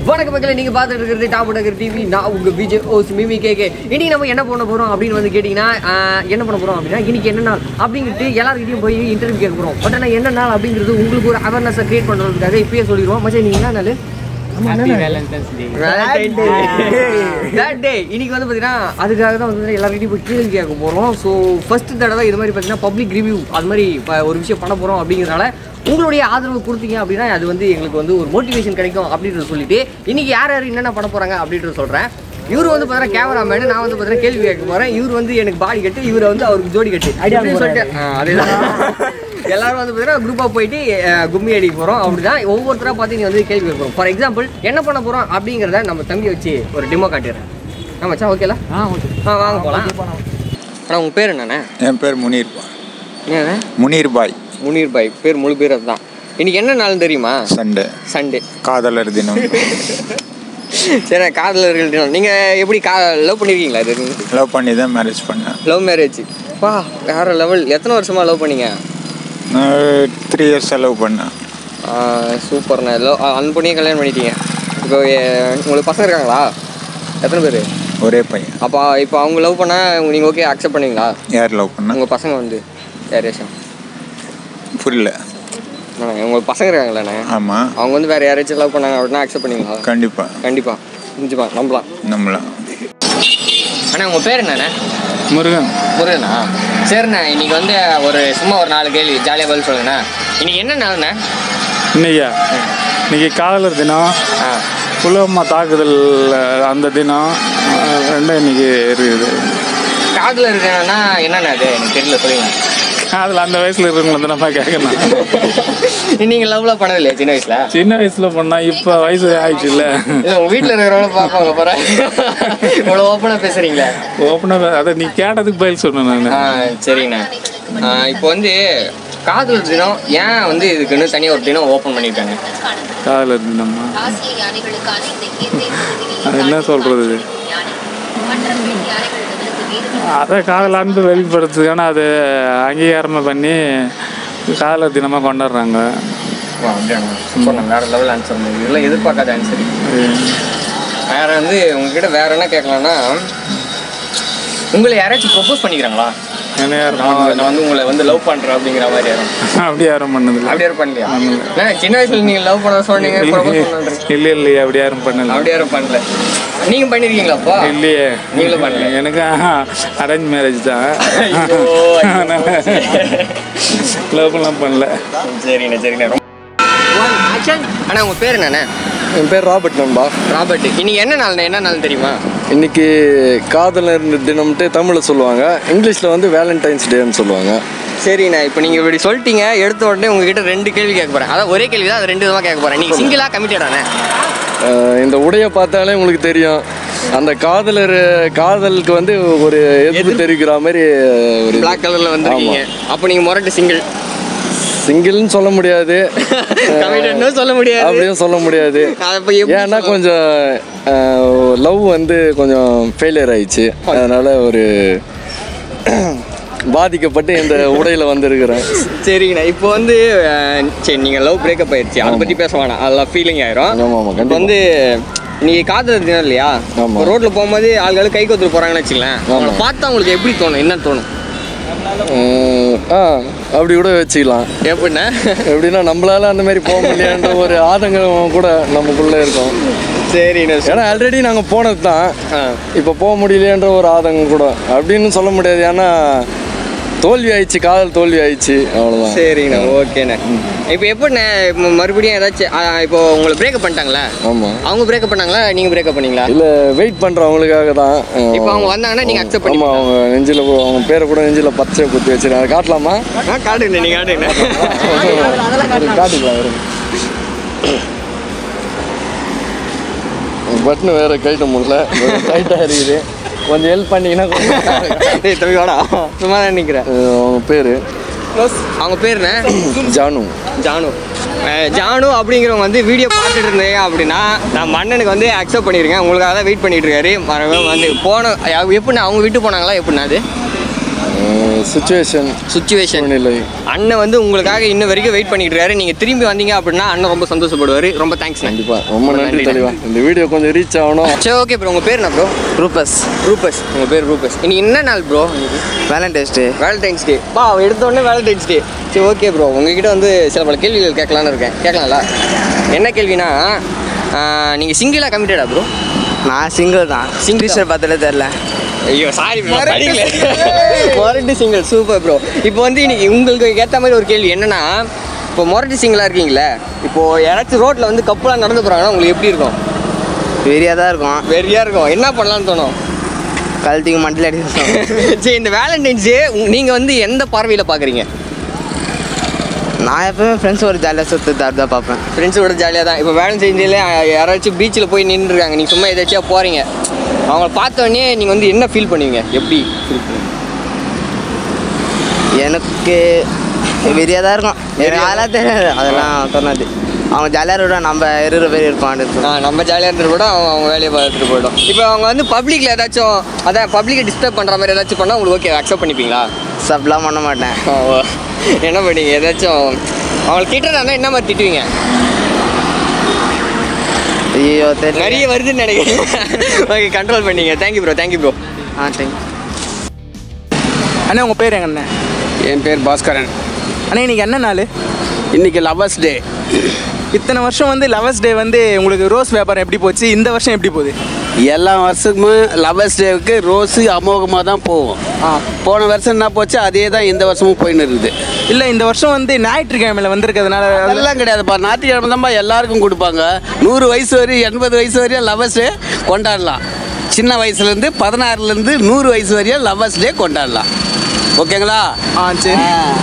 வணக்கம் மக்களே நீங்க பார்த்துட்டு இருக்கிறது டாப் நகர் டிவி நான் உங்க விஜய் ஓஸ் மிமி கேகே இன்னைக்கு நம்ம என்ன பண்ண போறோம் அப்படின்னு வந்து கேட்டீங்கன்னா ஆஹ், என்ன பண்ண போறோம் அப்படின்னா இன்னைக்கு என்ன நாள் அப்படிங்கிட்டு எல்லாருக்கிட்டையும் போய் இன்டர்வியூ கேட்க போறோம் பட் ஆனால் என்ன நாள் அப்படிங்கிறது உங்களுக்கு ஒரு அவேர்னஸை கிரியேட் பண்றதுக்காக இப்பயே சொல்லிடுவோம் மச்சான் நீங்க என்ன நாள் That day. இன்னைக்கு வந்து பார்த்தீங்கன்னா அதுக்காக தான் வந்து எல்லாருக்கிட்டையும் போய் கேள்வி கேட்க போகிறோம் ஸோ ஃபர்ஸ்ட் தடவை இது மாதிரி பார்த்தீங்கன்னா பப்ளிக் ரிவ்யூ அது மாதிரி இப்போ ஒரு விஷயம் பண்ண போகிறோம் அப்படிங்கிறனால உங்களுடைய ஆதரவு கொடுத்தீங்க அப்படின்னா அது வந்து எங்களுக்கு வந்து ஒரு மோட்டிவேஷன் கிடைக்கும் அப்படின்றத சொல்லிட்டு இன்னைக்கு யார் யார் என்னென்ன பண்ண போகிறாங்க அப்படின்றத சொல்கிறேன் இவர் வந்து பார்த்தீங்கன்னா கேமராமேன் நான் வந்து பார்த்தீங்கன்னா கேள்வி கேட்க போகிறேன் இவர் வந்து எனக்கு பாடி கட்டு இவர் வந்து அவருக்கு ஜோடி கட்டு இப்படின்னு சொல்லிட்டு ஆ, அதேதான் எல்லாரும் வந்து பார்த்தீங்கன்னா குரூப்பாக போயிட்டு அஹ், கும்மி அடிக்க போகிறோம் அப்படிதான் ஒவ்வொருத்தராக பார்த்து நீ வந்து கேள்வி கேட்க போகிறோம் ஃபார் எக்ஸாம்பிள் என்ன பண்ண போகிறோம் அப்படிங்கிறத நம்ம தம்பி வச்சு ஒரு டெமோ காட்டிடுறேன் ஆ மச்சான் ஓகேல ஆ ஓகே ஆ வாங்க போகலாம் ஆனால் உங்கள் பேர் என்னண்ணே என் பேர் முனீர் பாய் என்னண்ணே முனீர் பாய் முனீர் பாய் பேர் முழு பேர் அதுதான் இன்னைக்கு என்ன நாள் தெரியுமா சண்டே சண்டே காதலர் தினம் சரி காதலர்கள் தினம் நீங்கள் எப்படி கா லவ் பண்ணியிருக்கீங்களா இது லவ் பண்ணி தான் மேரேஜ் பண்ணேன் லவ் மேரேஜ் வா வேற லெவல் எத்தனை வருஷமா லவ் பண்ணீங்க த்ரீ இயர்ஸ் லவ் பண்ணேன் சூப்பர்ண்ணே லவ் அன் பண்ணியே கல்யாணம் பண்ணிட்டீங்க இப்போ எ- உங்களுக்கு பசங்க இருக்காங்களா எத்தனை பேர் ஒரே பையன் அப்போ இப்போ அவங்க லவ் பண்ணால் நீங்கள் ஓகே அக்செப்ட் பண்ணுவீங்களா யார் லவ் பண்ண உங்கள் பசங்க வந்து யாரேஷன் புரியல உங்களுக்கு பசங்க இருக்காங்களாண்ணே ஆமாம் அவங்க வந்து வேறு யாராச்சும் லவ் பண்ணாங்க அப்படின்னா அக்செப்ட் பண்ணுவீங்களா கண்டிப்பாக கண்டிப்பாக நிச்சயமா நம்பலாம் நம்மளாம் அண்ணா உங்கள் பேர் என்னண்ணே முருகன் முருகனா சரிண்ணே இன்னைக்கு வந்து ஒரு சும்மா ஒரு நாலு கேள்வி ஜாலியாக பதில் சொல்லுங்கண்ணா இன்னைக்கு என்ன நாள்ண்ணே இன்னையா இன்னைக்கு காதலர் தினம் ஆ புலவம்மா தாக்குதல் அஹ், அந்த தினம் அஹ், ரெண்டும் இன்னைக்கு இருக்குது காதில் இருக்கேன்னா என்னண்ணா அது எனக்கு தெரியல சொல்லுங்க அதில் அந்த வயசில் இருக்கிறவங்கள வந்து நம்ம கேட்கணும் நீங்கள் லவ்லாம் பண்ணது இல்லையா சின்ன வயசுல சின்ன வயசுல பண்ணா இப்போ வயசு ஆயிடுச்சு இல்லை இல்லை உங்கள் வீட்டில் இருக்கிறவங்கள பார்ப்பாங்க போகிறேன் இவ்வளோ ஓப்பனாக பேசுகிறீங்களே ஓப்பனாக அதை நீ கேட்டதுக்கு பதில் சொன்னேன் நான் ஆ சரிங்கண்ணா ஆ, இப்போ வந்து காதல் தினம் ஏன் வந்து இதுக்குன்னு தனியாக ஒரு தினம் ஓப்பன் பண்ணியிருக்காங்க காதலர் தினம்மா ஆசிய யானைகளுக்கான இந்த இயற்கை விருதினை அது என்ன சொல்றது இது? யானை மற்ற பெண் யானைகளிடமிருந்து வேறுபட்டு அதை காதல் அன்பு வெளிப்படுத்துறதுக்கான அது அங்கீகாரமாக பண்ணி காதலர் தினமாக கொண்டாடுறாங்க சூப்பர் வேற லெவல் ஆன்சர் இதெல்லாம் எதிர்பார்க்காத ஆன்சர் வேற வந்து உங்ககிட்ட வேற என்ன கேட்கலாம்னா உங்களை யாராச்சும் ப்ரொபோஸ் பண்ணிக்கிறாங்களா என்ன யாரும் நான் நான் வந்து உங்களை வந்து லவ் பண்றேன் அப்படிங்கிற மாதிரி யாரும் அப்படி யாரும் பண்ணதில்லை அப்படி யாரும் பண்ணலையா ஏன்னா சின்ன வயசுல நீங்க லவ் பண்ண சொன்னீங்க ப்ரொபோஸ் பண்ணுறீங்க இல்லை இல்லையே அப்படி யாரும் பண்ணல அப்படி யாரும் பண்ணல நீங்க பண்ணிருக்கீங்களாப்பா இல்லையே நீங்களும் பண்ணல எனக்கு அரேஞ்ச் மேரேஜ் தான் ஐயோ, ஐயோ. லவ்லாம் பண்ணல சரிண்ணே சரிண்ணே ரொம்ப அண்ணா உங்க பேர் என்னண்ணே என் பேர் ராபர்ட் நண்பா ராபர்ட் இன்னைக்கு என்ன நாள்ண்ணே என்ன நாள் தெரியுமா இன்னைக்கு காதலர் தினம்ட்டு தமிழில் சொல்லுவாங்க இங்கிலீஷில் வந்து வேலண்டைன்ஸ் டேன்னு சொல்லுவாங்க சரிண்ணா இப்போ நீங்கள் இப்படி சொல்லிட்டீங்க எடுத்த உடனே உங்ககிட்ட ரெண்டு கேள்வி கேட்க போகிறேன் அதான் ஒரே கேள்வி தான் அது ரெண்டு விதமாக கேட்க போகிறேன் நீங்கள் சிங்கிளாக கமிட்டடாண்ணே அஹ் இந்த உடையை பார்த்தாலே உங்களுக்கு தெரியும் அந்த காதலர் காதலுக்கு வந்து ஒரு எதிர்ப்பு தெரிவிக்கிற மாதிரி ஒரு பிளாக் கலரில் வந்திருக்கீங்க அப்போ நீங்கள் முரட்டு சிங்கிள் சிங்கிள்னு சொல்ல முடியாது கமிட்டட்னு சொல்ல முடியாது அப்படியும் சொல்ல முடியாது அதை இப்போ எப்படி ஏன்னா கொஞ்சம் லவ் வந்து கொஞ்சம் ஃபெயிலியர் ஆயிடுச்சு அதனால ஒரு பாதிக்கப்பட்டு இந்த உடையில வந்திருக்கிறேன் சரிங்கண்ணா இப்போ வந்து அஹ், சரி நீங்கள் லவ் பிரேக்கப் ஆயிடுச்சு அதை பற்றி பேச வேணாம் அதெல்லாம் ஃபீலிங் ஆயிரும் ஆமா ஆமா இப்போ கண்டிப்பா வந்து நீங்கள் காதல் தினம் இல்லையா ஆமா. இப்போ ரோட்டில் போகும்போது ஆள்கள் கை கொத்துட்டு போகிறாங்கன்னு வச்சுங்களேன் அவங்கள பார்த்தா உங்களுக்கு எப்படி தோணும் என்ன தோணும் உம், ஆ அப்படி கூட வச்சுக்கலாம் எப்படின்னா எப்படின்னா நம்மளால அந்த மாதிரி போக முடியலன்ற ஒரு ஆதங்கம் கூட நமக்குள்ள இருக்கும் சரிண்ணா ஏன்னா ஆல்ரெடி நாங்கள் போனது தான் ஆ இப்போ போக முடியலையன்ற ஒரு ஆதங்கம் கூட அப்படின்னு சொல்ல முடியாது ஏன்னா தோல்வி ஆயிடுச்சு காதல் தோல்வி ஆயிடுச்சு அவ்வளோதான் சரிங்கண்ணா ஓகேண்ணே இப்போ எப்படிண்ணே இப்போ மறுபடியும் ஏதாச்சும் ஆ, இப்போ உங்களை பிரேக்கப் பண்ணிட்டாங்களா ஆமாம் அவங்க பிரேக்கப் பண்ணாங்களா நீங்கள் பிரேக்கப் பண்ணீங்களா இல்லை வெயிட் பண்ணுறவங்களுக்காக தான் இப்போ அவங்க வந்தாங்கன்னா நீங்கள் அக்செப்ட் ஆமாம் பண்ணி அவங்க நெஞ்சில் கூட- அவங்க பேரை கூட நெஞ்சில் பச்சை குத்தி வச்சிருக்காங்க அதை காட்டலாமா காட்டுங்க நீங்கள் காட்டுங்க காட்டிக்கலாம் இருங்க பட்டன் வேற கைட்ட முடியல டைட்டாக இருக்குது கொஞ்சம் ஹெல்ப் பண்ணீங்கன்னா கொஞ்சம் டேய் தம்பி வாடா சும்மா தான் நிற்கிறேன் அஹ் அவங்க பேர் அவங்க பேர் என்ன ஜானு ஜானு அஹ் ஜானு அப்படிங்கிறவங்க வந்து வீடியோ பார்த்துட்டு இருந்தீங்க அப்படின்னா நான் மன்னனுக்கு வந்து அக்செப்ட் பண்ணியிருக்கேன் உங்களுக்காக தான் வெயிட் பண்ணிட்டு இருக்காரு மறக்காம வந்து போன எப்படின்னா அவங்க விட்டு போனாங்களா எப்படின்னா அது அஹ் சுச்சுவேஷன் சுச்சுவேஷன் சூழ்நிலை அண்ணன் வந்து உங்களுக்காக இன்ன வரைக்கும் வெயிட் பண்ணிட்டு இருக்காரு நீங்க திரும்பி வந்தீங்க அப்படின்னா அண்ணன் ரொம்ப சந்தோஷப்படுவாரு ரொம்ப தேங்க்ஸ் கண்டிப்பா ரொம்ப நன்றி தலைவா இந்த வீடியோ கொஞ்சம் ரீச் ஆகணும் சரி ஓகே ப்ரோ உங்க பேர் என்ன ப்ரோ ரூபஸ் ரூபஸ் உங்க பேர் ரூபஸ் இன்னைக்கு என்ன நாள் bro Valentine's day Valentine's day பா எடுத்த உடனே வேலண்டைன்ஸ் டே சரி ஓகே ப்ரோ உங்ககிட்ட வந்து சில பல கேள்விகள் கேட்கலான்னு இருக்கேன் கேட்கலாம்ல என்ன கேள்வினா நீங்கள் சிங்கிளாக கமிட்டடா ப்ரோ நான் சிங்கிள் தான் Single டீச்சர் பார்த்தாலே தெரில ஐயோ சாரி ப்ரோ படிக்கல மொரட்டு சிங்கிள் சூப்பர் ப்ரோ இப்போ வந்து இன்னைக்கு உங்களுக்கு ஏற்ற மாதிரி ஒரு கேள்வி என்னன்னா இப்போ மொரட்டு சிங்கிளாக இருக்கீங்களே இப்போ யாராச்சும் ரோட்டில் வந்து கப்பலாக நடந்து போகிறாங்கன்னா உங்களுக்கு எப்படி இருக்கும் வெறியாக தான் இருக்கும் வெறியாக இருக்கும் என்ன பண்ணலாம்னு தோணும் கழுத்துக்கு மண்டில் அடிச்சு சரி இந்த வேலண்டைன்ஸ் டே நீங்கள் வந்து எந்த பார்வையில் பார்க்குறீங்க நான் எப்பவுமே ஃப்ரெண்ட்ஸ் ஒரு ஜாலியாக சுற்று தான் பார்ப்பேன் ஃப்ரெண்ட்ஸோட ஜாலியாக தான் இப்போ வேலண்டைன்ஸ் டேல யாராச்சும் பீச்சில் போய் நின்றுருக்காங்க நீங்கள் சும்மா எதாச்சும் போகிறீங்க அவங்கள பார்த்த உடனே நீங்கள் வந்து என்ன ஃபீல் பண்ணுவீங்க எப்படி ஃபீல் பண்ணுவீங்க எனக்கு வெறியாக தான் இருக்கும் எனக்கு அதெல்லாம் தெரியாது அதெல்லாம் தோணாது அவங்க ஜாலியாக இருக்கட்டும் நம்ம இருபது பேர் இருப்பான் ஆ நம்ம ஜாலியாக இருந்துட்டு கூட அவங்க அவங்க வேலையை பார்த்துட்டு போயிடும் இப்போ அவங்க வந்து பப்ளிக்கில் ஏதாச்சும் அதான் பப்ளிக்கை டிஸ்டர்ப் பண்ணுற மாதிரி ஏதாச்சும் பண்ணால் உங்களுக்கு ஓகே அக்செப்ட் பண்ணிப்பீங்களா சப்லாம் பண்ண மாட்டேன் ஓ, என்ன பண்ணீங்க ஏதாச்சும் அவங்களை திட்டுறாங்கன்னா என்ன மாதிரி திட்டுவீங்க ஐயோ தெரியல நிறைய வருதுன்னு நினைக்கிறேன் ஓகே கண்ட்ரோல் பண்ணீங்க தேங்க்யூ ப்ரோ தேங்க்யூ ப்ரோ ஆ தேங்க் அண்ணா உங்கள் பேர் எங்க அண்ணன் என் பேர் பாஸ்கரன் அண்ணா இன்னைக்கு என்ன நாள் இன்னைக்கு லவர்ஸ் டே இத்தனை வருஷம் வந்து லவர்ஸ் டே வந்து உங்களுக்கு ரோஸ் வியாபாரம் எப்படி போச்சு இந்த வருஷம் எப்படி போகுது எல்லா வருஷமும் லவர்ஸ் டேவுக்கு ரோஸு அமோகமாக தான் போகும் போன வருஷம் என்ன போச்சு அதே தான் இந்த வருஷமும் போயின்னு இருக்குது இல்லை இந்த வருஷம் வந்து ஞாயிற்றுக்கிழமையில வந்திருக்கிறதுனால அதில் அதெல்லாம் கிடையாதுப்பா ஞாயிற்றுக்கிழமை தான்ப்பா எல்லாருக்கும் கொடுப்பாங்க நூறு வயசு வரையும் எண்பது வயசு வரையும் லவர்ஸ் டே கொண்டாடலாம் சின்ன வயசுலேருந்து பதினாறுலேருந்து நூறு வயசு வரையும் லவர்ஸ் டே கொண்டாடலாம் ஓகேங்களா ஆ சரி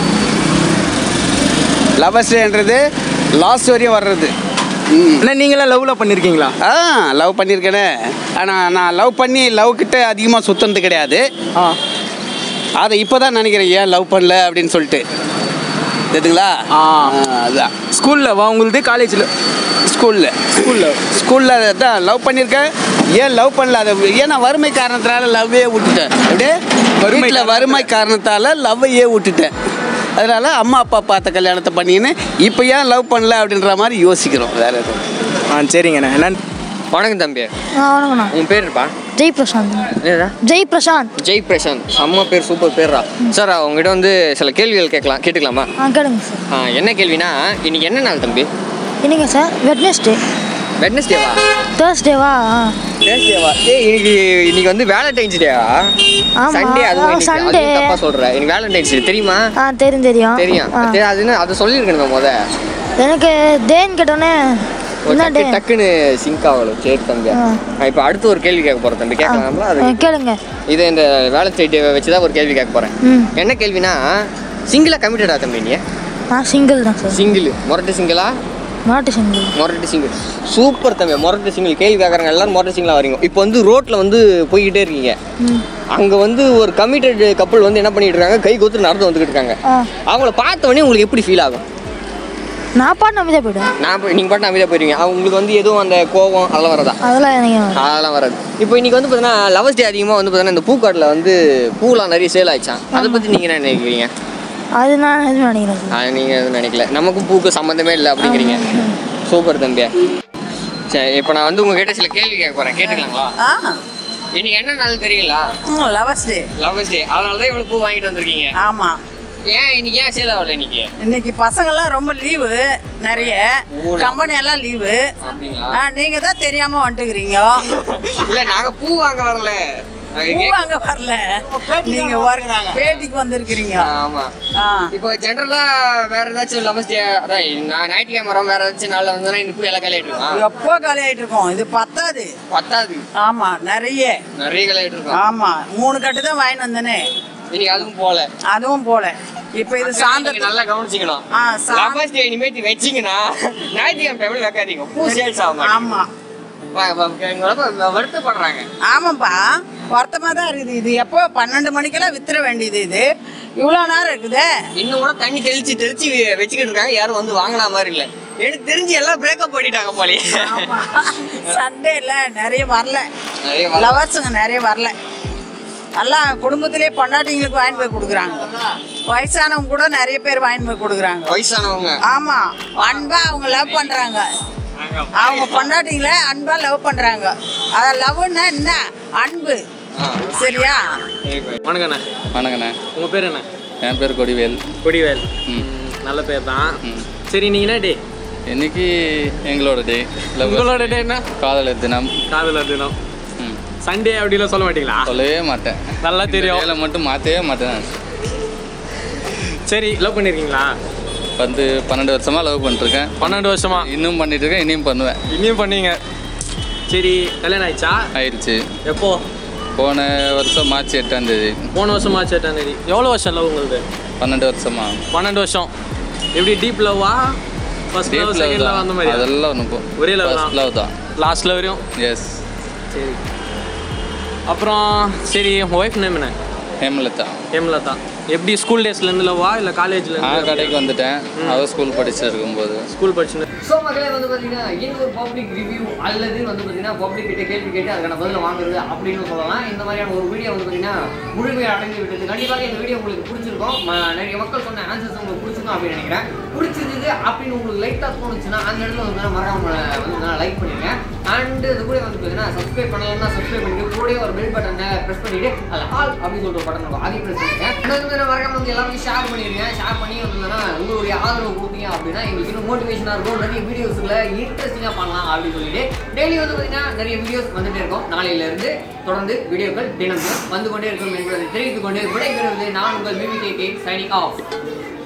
லவர்ஸ் டேன்றது லாஸ்ட் வரையும் வர்றது ம் அண்ணா நீங்களாம் லவ்லாம் பண்ணியிருக்கீங்களா ஆ லவ் பண்ணியிருக்கேனே ஆனால் நான் லவ் பண்ணி லவ் கிட்ட அதிகமாக சுத்தனது கிடையாது ஆ அதை இப்போ தான் நினைக்கிறேன் ஏன் லவ் பண்ணல அப்படின்னு சொல்லிட்டு தெரியுதுங்களா ஆ. அதுதான் ஸ்கூலில் வா உங்களுக்கு காலேஜில் ஸ்கூலில் ஸ்கூலில் ஸ்கூலில் தான் லவ் பண்ணியிருக்கேன் ஏன் லவ் பண்ணல அதை ஏன்னா வறுமை காரணத்தினால லவ்வே விட்டுட்டேன் அப்படியே வறுமை வீட்டில் வறுமை காரணத்தால் லவ்வையே விட்டுட்டேன் அதனால அம்மா அப்பா பார்த்த கல்யாணத்தை பண்ணின்னு இப்போ ஏன் லவ் பண்ணல அப்படின்ற மாதிரி யோசிக்கிறோம் வேற எதுவும் ஆ சரிங்கண்ணா என்ன வணக்கம் தம்பி ஆ வணக்கண்ணா உன் பேர் இருப்பா ஜெய் பிரசாந்த் என்னடா ஜெய் பிரசாந்த் ஜெய் பிரசாந்த் செம்ம பேர் சூப்பர் பேர்ரா சார் உங்ககிட்ட வந்து சில கேள்விகள் கேட்கலாம் கேட்டுக்கலாமா ஆ கேளுங்க சார் ஆ, என்ன கேள்வினா இன்னைக்கு என்ன நாள் தம்பி இன்னைங்க சார் வெட்னஸ்டே வெட்னஸ்டேவா தேர்ஸ்டேவா ஆ தேர்ஸ்டேவா ஏய் இன்னைக்கு இன்னைக்கு வந்து வேலண்டைன்ஸ் டேவா ஆமா. சண்டே அதுவும் ஆ, இன்னைக்கு Sunday. அதுவும் தப்பா சொல்ற இன்னைக்கு வேலண்டைன்ஸ் டே தெரியுமா ஆ தெரியும் தெரியும் தெரியும் ஆ. சரி, அது என்ன அதை சொல்லியிருக்கணுமே முத எனக்கு டேன்னு கேட்டோன்னே ஒரு என்ன டே டக்கு டக்குன்னு சிங்க் ஆகணும் சரி தம்பி ஆ. நான் இப்போ அடுத்து ஒரு கேள்வி கேட்க போறேன் தம்பி கேட்கலாம்ல அது ஆ, கேளுங்க இதை இந்த வேலண்டைன் டே வச்சு தான் ஒரு கேள்வி கேட்க போறேன் ம் என்ன கேள்வினா சிங்கிளா கமிட்டடா தம்பி நீ நான் சிங்கிள் தான் சார் சிங்கிள் முரட்டு சிங்கிளா நாட்டு சிங்கிள் மொரட்டு சிங்கிள் சூப்பர் தம்பி மொரட்டு சிங்கிள் கேள்வி கேட்குறாங்க எல்லாரும் மொரட்டு சிங்கிளாக வரீங்க இப்போ வந்து ரோட்டில் வந்து போய்கிட்டே இருக்கீங்க ம் அங்கே வந்து ஒரு கமிட்டட் கப்பல் வந்து என்ன பண்ணிட்டு இருக்காங்க கை கோத்து நடந்து வந்துகிட்டு இருக்காங்க ஆ அவங்கள பார்த்த உடனே உங்களுக்கு எப்படி ஃபீல் ஆகும் நான் பாட்டு அமைதியாக போயிடுவேன் நான் போய் நீங்கள் பாட்டு அமைதியாக போயிருவீங்க அவங்க உங்களுக்கு வந்து எதுவும் அந்த கோவம் அதெல்லாம் வரதா அதெல்லாம் எனக்கு வராது. அதெல்லாம் வராது இப்போ இன்னைக்கு வந்து பார்த்தீங்கன்னா லவர்ஸ் டே அதிகமாக வந்து பார்த்தீங்கன்னா இந்த பூக்காட்டில் வந்து பூலாம் நிறைய சேல் ஆயிடுச்சான் அதை பற்றி நீங்கள் என்ன நினைக்கிறீங்க அது நான் எதுவும் நினைக்கிறேன் சார் அது நீங்கள் எதுவும் நினைக்கல நமக்கும் பூக்கு சம்மந்தமே இல்லை அப்படிங்கிறீங்க சூப்பர் தம்பி சரி இப்போ நான் வந்து உங்ககிட்ட சில கேள்வி கேட்க போகிறேன் கேட்டுக்கலாங்களா ஆ இன்னைக்கு என்ன நாள் தெரியுங்களா லவர்ஸ் டே லவர்ஸ் டே அதனால தான் இவ்வளோ பூ வாங்கிட்டு வந்திருக்கீங்க ஆமாம் ஏன் இன்னைக்கு ஏன் சேல் ஆகல இன்னைக்கு இன்னைக்கு பசங்கெல்லாம் ரொம்ப லீவு நிறைய ஊரா? கம்பெனி எல்லாம் லீவு அப்படிங்களா ஆ நீங்க தான் தெரியாம வந்துட்டுக்கிறீங்க இல்ல நாங்க பூ வாங்க வரல நாங்க பூ கேக்க- அங்க வரல நீங்க வருங்க பேட்டிக்கு வந்திருக்கிறீங்க ஆமா ஆ இப்போ ஜென்ரலா வேற ஏதாச்சும் லவர்ஸ் டே அதான் நான் ஞாயிற்றுக்கிழமை வரோம் வேற ஏதாச்சும் நாள்ல வந்தா இந்த பூ எல்லாம் கலையிட்டு இருக்கோம் எப்போ காலி ஆயிட்டு இருக்கோம் இது பத்தாது பத்தாது ஆமா நிறைய நிறைய கலையிட்டு இருக்கோம் ஆமா மூணு கட்டு தான் வாங்கிட்டு வந்தேனே இன்னைக்கு அதுவும் போல அதுவும் போல இப்ப இது நீங்க சாயந்தரம் நல்லா கவனிச்சுக்கணும் ஆ, சா- லவர்ஸ் டே இனிமேட்டு வச்சீங்கன்னா ஞாயிற்றுக்கிழமை டைம்ல வைக்காதீங்க பூ சேல்ஸ் ஆகும் ஆமா வருத்தப்படுறாங்க ஆமாப்பா வருத்தமா தான் இருக்குது இது எப்போ பன்னெண்டு மணிக்கெல்லாம் வித்துற வேண்டியது இது இவ்வளோ நேரம் இருக்குதே இன்னும் கூட தண்ணி தெளிச்சு தெளிச்சு வச்சுக்கிட்டு இருக்காங்க யாரும் வந்து வாங்கின மாதிரி இல்ல எனக்கு தெரிஞ்சு எல்லாம் பிரேக்கப் பண்ணிட்டாங்க போலயே சண்டேல நிறைய வரல நிறைய வரல. லவர்ஸுங்க நிறைய வரல நல்லா குடும்பத்திலே பொண்டாட்டிங்களுக்கு வாங்கி போய் கொடுக்குறாங்க வயசானவங்க கூட நிறைய பேர் வாங்கி போய் கொடுக்குறாங்க வயசானவங்க ஆமா அன்பா அவங்க லவ் பண்றாங்க அவங்க பொண்டாட்டிங்கள அன்பா லவ் பண்றாங்க அத லவ்னா என்ன அன்பு சரியா வணக்கண்ணே வணக்கண்ணே உங்கள் பேர் என்ன என் பேர் கொடிவேல் கொடிவேல் ம். நல்ல பேர் தான் சரி நீங்கள் என்ன டே இன்னைக்கு எங்களோட டே உங்களோட டே என்ன காதலர் தினம் காதலர் தினம் சண்டே அப்படிலாம் சொல்ல மாட்டீங்களா சொல்லவே மாட்டேன் நல்லா தெரியும் வேலை மட்டும் மாற்றவே மாட்டேன் நான். சரி லவ் பண்ணியிருக்கீங்களா வந்து பன்னெண்டு வருஷமா லவ் பண்ணிருக்கேன் பன்னெண்டு வருஷமா இன்னும் பண்ணிட்டு இருக்கேன் இனியும் பண்ணுவேன் இனியும் பண்ணீங்க சரி கல்யாணம் ஆயிடுச்சா ஆயிடுச்சு எப்போ போன வருஷம் மார்ச் எட்டாம் தேதி போன வருஷம் மார்ச் எட்டாம் தேதி எவ்வளோ வருஷம் லவ் உங்களுக்கு பன்னெண்டு வருஷமா பன்னெண்டு வருஷம் எப்படி டீப் லவ்வா first Deep love love second love தான். அந்த மாதிரி அதெல்லாம் ஒன்றும் ஒரே லவ் தான் லவ் தான் லாஸ்ட்ல வரையும் எஸ் சரி அப்புறம் சரி உங்கள் ஒய்ஃப் நேம் என்ன ஹேமலதா ஹேமலதா எப்படி ஸ்கூல் டேஸ்லேருந்து லவ்வா இல்லை காலேஜ்ல நான் கடைக்கு வந்துட்டேன் அவ ஸ்கூல் படிச்சுட்டு இருக்கும்போது ஸ்கூல் படிச்சு ஸோ மக்களே வந்து பார்த்தீங்கன்னா இந்த ஒரு பப்ளிக் ரிவ்யூ அல்லது வந்து பார்த்தீங்கன்னா பப்ளிக் கிட்ட கேள்வி கேட்டு அதுக்கான பதில வாங்குறது அப்படின்னு சொல்லலாம் இந்த மாதிரியான ஒரு வீடியோ வந்து பார்த்தீங்கன்னா முழுமையாக அடங்கி விட்டது கண்டிப்பாக இந்த வீடியோ உங்களுக்கு பிடிச்சிருக்கும் ம- நிறைய மக்கள் சொன்ன ஆன்சர்ஸ் உங்களுக்கு பிடிச்சிருக்கும் அப்படின்னு நினைக்கிறேன் பிடிச்சிருந்தது அப்படின்னு உங்களுக்கு லைட்டாக தோணுச்சுன்னா அந்த இடத்துல வந்து பார்த்தீங்கன்னா மறக்காம வந்து லைக் பண்ணிடுங்க அண்ட் இது கூட வந்து பார்த்தீங்கன்னா சப்ஸ்கிரைப் பண்ணலன்னா சப்ஸ்கிரைப் பண்ணிட்டு கூடவே ஒரு பெல் பட்டனை ப்ரெஸ் பண்ணிட்டு அதில் ஆல் அப்படின்னு சொல்லிட்டு ஒரு பட்டன் இருக்கும் அதையும் ப்ரெஸ் பண்ணிடுங்க And வந்து பார்த்தீங்கன்னா மறக்காம வந்து எல்லாருக்கும் ஷேர் பண்ணிடுங்க ஷேர் பண்ணி வந்தீங்கன்னா உங்களுடைய ஆதரவு கொடுத்தீங்க அப்படின்னா எங்களுக்கு இன்னும் மோட்டிவேஷனாக இருக்கும் நிறைய வீடியோஸ்ல இன்ட்ரெஸ்டிங்காக பண்ணலாம் அப்படின்னு சொல்லிட்டு டெய்லி வந்து பார்த்தீங்கன்னா நிறைய வீடியோஸ் வந்துட்டே இருக்கும் நாளையிலிருந்து தொடர்ந்து வீடியோக்கள் தினம் தினம் வந்து கொண்டே இருக்கும் என்பதை தெரிவித்துக் கொண்டு விடைபெறுவது நான் உங்கள் மிமி கே சைனிங் ஆஃப்